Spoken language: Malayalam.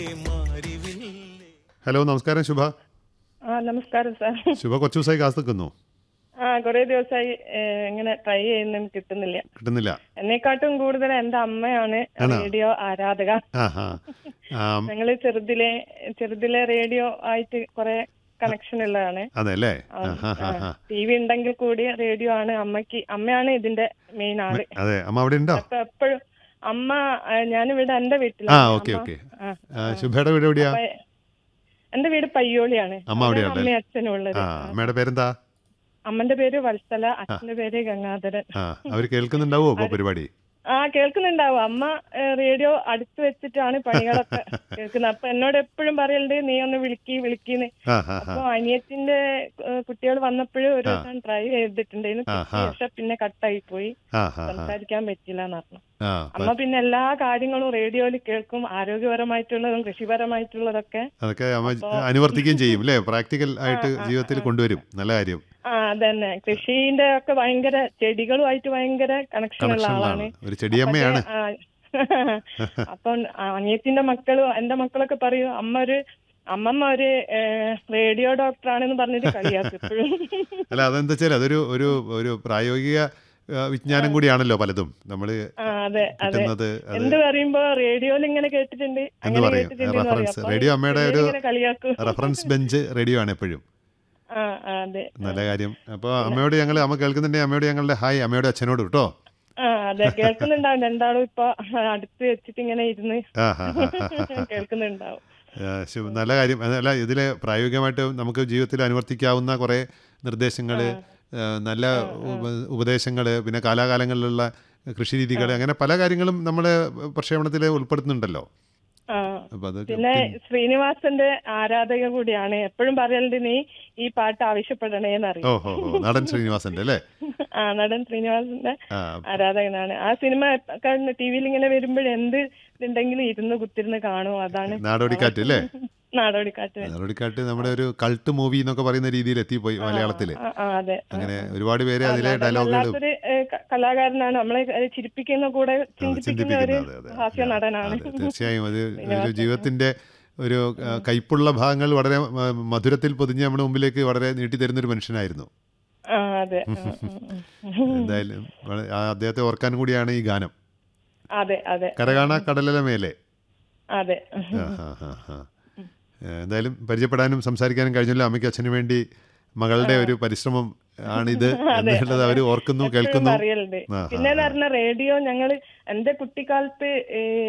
ഹലോ നമസ്കാരം ശുഭ ആ നമസ്കാരം സാർ ശുഭ കുറച്ച് ദിവസമായി കാത്തു നിൽക്കുന്നു ആ കുറെ ദിവസമായി ഏഹ്, ഇങ്ങനെ ട്രൈ ചെയ്യുന്നതിന് കിട്ടുന്നില്ല കിട്ടുന്നില്ല എന്നെക്കാട്ടും കൂടുതൽ എന്റെ അമ്മയാണ് ആണോ? റേഡിയോ ആരാധക ആ ഹാ ആം, ഞങ്ങള് ചെറുതിലെ ചെറുതിലെ റേഡിയോ ആയിട്ട് കുറെ കണക്ഷൻ ഉള്ളതാണ് അതെ അല്ലേ ആ ഹാ ഹാ ഹാ ടി വി ഉണ്ടെങ്കിൽ കൂടി റേഡിയോ ആണ് അമ്മക്ക് അമ്മയാണ് ഇതിന്റെ മെയിൻ ആള് അതെ അമ്മ അവിടെ ഉണ്ടോ അപ്പൊ എപ്പോഴും അമ്മ ആ, ഞാനിവിടെ എന്റെ ആ വീട്ടിലാണ് ഓക്കെ അമ്മ- ഓക്കെ ആ. ആ, ശുഭയുടെ വീട് എവിടെയാ അപ്പൊ എന്റെ വീട് പയ്യോളിയാണ് അമ്മ അവിടെയാ അവിടെയാണ് അമ്മയും അച്ഛനും ഉള്ളത് ആ അമ്മയുടെ പേരെന്താ അമ്മന്റെ പേര് വത്സല അച്ഛന്റെ പേര് ഗംഗാധരൻ ആ അവർ കേൾക്കുന്നുണ്ടാവോ ഇപ്പൊ പരിപാടി ആ കേൾക്കുന്നുണ്ടാവും അമ്മ ഏഹ്, റേഡിയോ അടുത്ത് വെച്ചിട്ടാണ് പണികളൊക്കെ കേൾക്കുന്നത് അപ്പൊ എന്നോട് എപ്പോഴും പറയലുണ്ട് നീ ഒന്ന് വിളിക്കി വിളിക്കിന്ന് ആ ഹാ ഹാ അപ്പൊ അനിയത്തിന്റെ കുട്ടികൾ വന്നപ്പോഴും ഒരു ദിവസം ട്രൈ ചെയ്തിട്ടുണ്ടായിരുന്നു ആ, കിട്ടി. പക്ഷെ പിന്നെ കട്ടായി പോയി ആ ഹാ ഹാ സംസാരിക്കാൻ പറ്റില്ല എന്ന് പറഞ്ഞു ആ അമ്മ പിന്നെ എല്ലാ കാര്യങ്ങളും റേഡിയോയിൽ കേൾക്കും ആരോഗ്യപരമായിട്ടുള്ളതും കൃഷിപരമായിട്ടുള്ളതൊക്കെ അതൊക്കെ അമ്മ അനുവർത്തിക്കുകയും ചെയ്യും അല്ലേ പ്രാക്ടിക്കൽ ആയിട്ട് ജീവിതത്തിൽ കൊണ്ടുവരും നല്ല കാര്യം ആ അതന്നെ കൃഷിന്റെ ഒക്കെ ഭയങ്കര ചെടികളുമായിട്ട് ഭയങ്കര കണക്ഷൻ ഉള്ള ആളാണ് കണക്ഷനിലാണ് ഒരു ചെടിയമ്മയാണ് ആ. അപ്പം അനിയത്തിന്റെ മക്കളും എന്റെ മക്കളൊക്കെ പറയും അമ്മ ഒരു അമ്മമ്മ ഒരു ഏഹ്, റേഡിയോ ഡോക്ടറാണെന്ന് പറഞ്ഞിട്ട് കളിയാക്കും ഇപ്പോഴും അല്ല അതെന്താ വെച്ചാൽ അതൊരു ഒരു ഒരു പ്രായോഗിക ആ, വിജ്ഞാനം കൂടിയാണല്ലോ പലതും നമ്മൾ ആ അതെ അതെ കിട്ടുന്നത് അത് എന്ത് പറയുമ്പോ റേഡിയോയിൽ ഇങ്ങനെ കേട്ടിട്ടുണ്ട് എന്ന് അങ്ങനെ പറയും കേട്ടിട്ടുണ്ട് എന്ന് പറയും. റെഫറൻസ് അപ്പൊ റേഡിയോ അമ്മയുടെ ഒരു ഇങ്ങനെ കളിയാക്കും റെഫറൻസ് ബെഞ്ച് റേഡിയോ ആണ് എപ്പോഴും ആ ആ, അതെ നല്ല കാര്യം അപ്പോൾ അമ്മയോട് ഞങ്ങൾ അമ്മ കേൾക്കുന്നുണ്ടെങ്കിൽ അമ്മയോട് ഞങ്ങളുടെ ഹായ് അമ്മയോട് അച്ഛനോട് കേട്ടോ ആ അതെ കേൾക്കുന്നുണ്ടാവും രണ്ടാളും ഇപ്പൊ അടുത്ത് വെച്ചിട്ട് ഇങ്ങനെ ഇരുന്ന് ആ ഹാ ഹാ ഹാ കേൾക്കുന്നുണ്ടാവും ആ, ശു- നല്ല കാര്യം അതല്ല ഇതിൽ പ്രായോഗികമായിട്ട് നമുക്ക് ജീവിതത്തിൽ അനുവർത്തിക്കാവുന്ന കുറേ നിർദ്ദേശങ്ങൾ നല്ല ഉപദേശങ്ങൾ പിന്നെ കാലാകാലങ്ങളിലുള്ള കൃഷി രീതികൾ അങ്ങനെ പല കാര്യങ്ങളും നമ്മുടെ പ്രക്ഷേപണത്തിൽ ഉൾപ്പെടുത്തുന്നുണ്ടല്ലോ ആ അപ്പോൾ അത് പിന്നെ ശ്രീനിവാസന്റെ ആരാധക കൂടിയാണ് എപ്പോഴും പറയലുണ്ട് നീ ഈ പാട്ട് ആവശ്യപ്പെടണേന്നറിയും ഓ ഹോ ഹോ നടൻ ശ്രീനിവാസന്റെ അല്ലേ ആ നടൻ ശ്രീനിവാസന്റെ ആ ആരാധകനാണ് ആ സിനിമ ടി വിയിൽ ഇങ്ങനെ വരുമ്പോൾ എന്ത് ഇതുണ്ടെങ്കിലും ഇരുന്ന് കുത്തിരുന്ന് കാണും അതാണ് നാടോടിക്കാറ്റ് അല്ലേ നാടോടിക്കാറ്റ് നാടോടിക്കാറ്റ് നമ്മുടെ ഒരു കൾട്ട് മൂവി എന്നൊക്കെ പറയുന്ന രീതിയിൽ എത്തിപ്പോയി മലയാളത്തിൽ ആ, ആ, അതെ അങ്ങനെ ഒരുപാട് പേര് അതിലെ നടൻ ഡയലോഗുകളും വല്ലാത്തൊരു ഏഹ്, ക- കലാകാരനാണ് നമ്മളെ ഏഹ്, ചിരിപ്പിക്കുന്ന കൂടെ ചിന്തിപ്പിക്കുന്ന ഒരു ചിന്തിപ്പിക്കുന്നത് അതെ, അതെ. ഹാസ്യ നടനാണ് അതെ, തീർച്ചയായും അത് ഒരു ജീവിതത്തിന്റെ ഒരു ആ, കയ്പുള്ള ഭാഗങ്ങൾ വളരെ ആ, മധുരത്തിൽ പൊതിഞ്ഞ് നമ്മുടെ മുമ്പിലേക്ക് വളരെ നീട്ടിത്തരുന്ന ഒരു മനുഷ്യനായിരുന്നു ആ അതെ ആ, ഉം, ഉം. എന്തായാലും വള- ആ അദ്ദേഹത്തെ ഓർക്കാൻ കൂടിയാണ് ഈ ഗാനം അതെ അതെ കരകാണ കടലല മേലെ അതെ ആ, ആ, ആ, ആ. എന്തായാലും പരിചയപ്പെടാനും സംസാരിക്കാനും കഴിഞ്ഞല്ലോ അമ്മയ്ക്ക് അച്ഛന് വേണ്ടി മകളുടെ ഒരു പരിശ്രമം ആണിത് എന്നുള്ളത് അവർ ഓർക്കുന്നു എപ്പോഴും കേൾക്കുന്നു പറയലുണ്ട് ആ, ആ, പിന്നെ പറഞ്ഞ റേഡിയോ ഞങ്ങള് എന്റെ കുട്ടിക്കാലത്ത് ഏഹ്,